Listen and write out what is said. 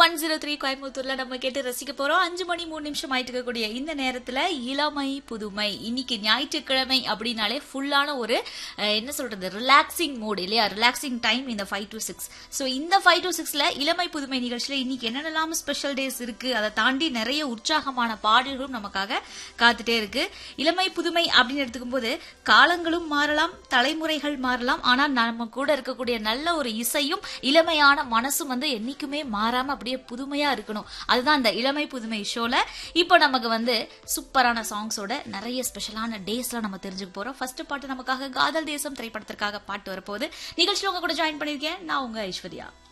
one zero three கோயம்புத்தூர்ல நம்ம கேட்டு ரசிக்க போறோம் அஞ்சு மணி மூணு நிமிஷம் ஆயிட்டு இருக்கக்கூடிய இந்த நேரத்துல இளமை புதுமை இன்னைக்கு ஞாயிற்றுக்கிழமை அப்படின்னாலே ஃபுல்லான ஒரு அஹ், என்ன சொல்றது ரிலாக்ஸிங் மூட் இல்லையா ரிலாக்ஸிங் டைம் இந்த ஃபைவ் டு சிக்ஸ் ஸோ இந்த ஃபைவ் டு சிக்ஸ்ல இளமை புதுமை நிகழ்ச்சியில இன்னைக்கு என்னென்னலாம் ஸ்பெஷல் டேஸ் இருக்கு அதை தாண்டி நிறைய உற்சாகமான பாடல்களும் நமக்காக காத்துட்டே இருக்கு இளமை புதுமை அப்படின்னு எடுத்துக்கும் போது காலங்களும் மாறலாம் தலைமுறைகள் மாறலாம் ஆனா நம்ம கூட இருக்கக்கூடிய நல்ல ஒரு இசையும் இளமையான மனசும் வந்து என்னைக்குமே மாறாம அப்படியே புதுமையா இருக்கணும் அதுதான் இந்த இளமை புதுமை ஷோல இப்போ நமக்கு வந்து சூப்பரான சாங்ஸோட நிறைய ஸ்பெஷலான டேஸ்லாம் நம்ம தெரிஞ்சுக்க போறோம் ஃபர்ஸ்ட் பாட்டு நமக்காக காதல் தேசம் திரைப்படத்திற்காக பாட்டு வரப்போகுது நிகழ்ச்சியில் உங்க கூட ஜாயின் பண்ணிருக்கேன் நான் உங்க ஐஸ்வர்யா